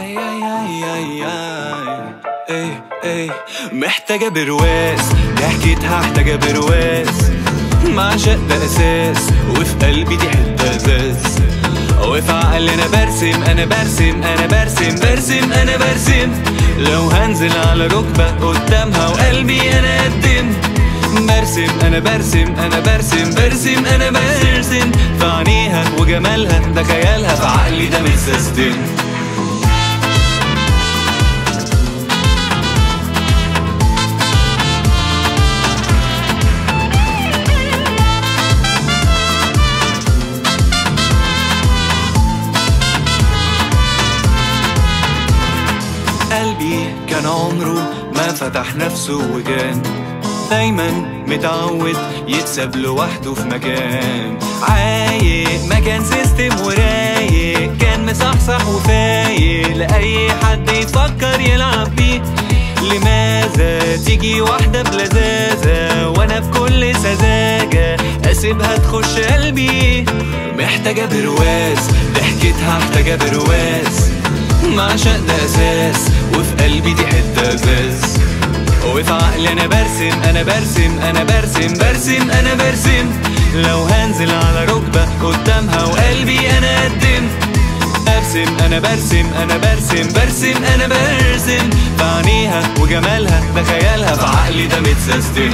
اي اي اي اي اي اي اي محتاجة برواز ضحكتها محتاجة برواز معشق ده اساس وفي قلبي دي حتة ازاز وفي عقلي انا برسم انا برسم انا برسم برسم انا برسم لو هنزل على ركبة قدامها وقلبي انا قدم برسم انا برسم انا برسم برسم انا برسم في عينيها وجمالها ده خيالها في عقلي ده متسيستم قلبي كان عمره ما فتح نفسه وكان دايما متعود يتساب لوحده في مكان عايق مكان سيستم ورايق كان مصحصح وفايق لأي حد يفكر يلعب بيه لماذا تيجي واحدة بلذاذة وانا بكل سذاجة اسيبها تخش قلبي محتاجة برواز ضحكتها محتاجة برواز معشق ده اساس وفي قلبي دي حته ازاز وفي عقلي انا برسم انا برسم انا برسم برسم انا برسم لو هنزل على ركبه قدامها وقلبي انا قدم برسم انا برسم انا برسم برسم انا برسم في عينيها وجمالها ده خيالها في عقلي ده متسيستم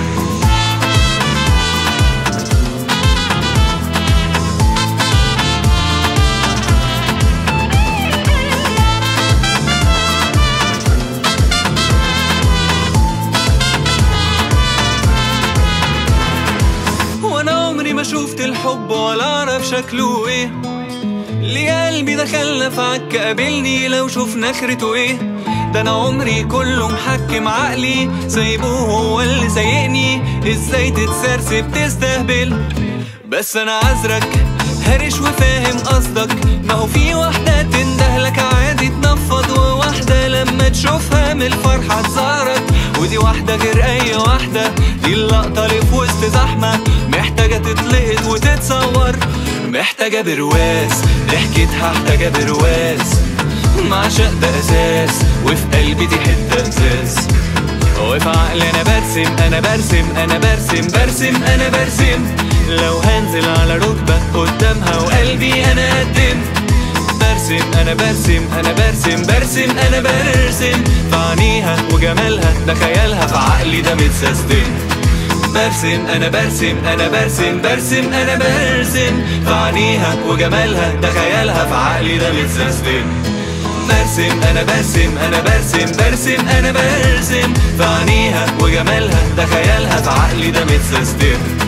وانا عمري ما شفت الحب ولا اعرف شكله ايه ليه قلبي دخلنا في عكة قابلني لو شفنا اخرته ايه ده انا عمري كله محكم عقلي سايبه هو اللي سايقني ازاي تتسرسب تستهبل بس انا عذرك هرش وفاهم قصدك ما هو في واحدة تندهلك عادي تنفض وواحدة لما تشوفها من الفرحة تزارك ودي واحدة غير أي واحدة دي اللقطة اللي في وسط زحمة محتاجة تتلقط وتتصور محتاجة برواز ضحكتها محتاجة برواز معشق ده أساس وفي قلبي دي حتة إزاز وفي عقلي أنا برسم أنا برسم أنا برسم برسم أنا برسم لو هنزل على ركبة قدامها وقلبي أنا قدم برسم انا برسم انا برسم برسم انا برسم في عينيها وجمالها ده خيالها في عقلي ده متسيستم برسم انا برسم انا برسم برسم انا برسم في عينيها وجمالها ده خيالها في عقلي ده متسيستم برسم انا برسم انا برسم برسم انا برسم في عينيها وجمالها ده خيالها في عقلي ده متسيستم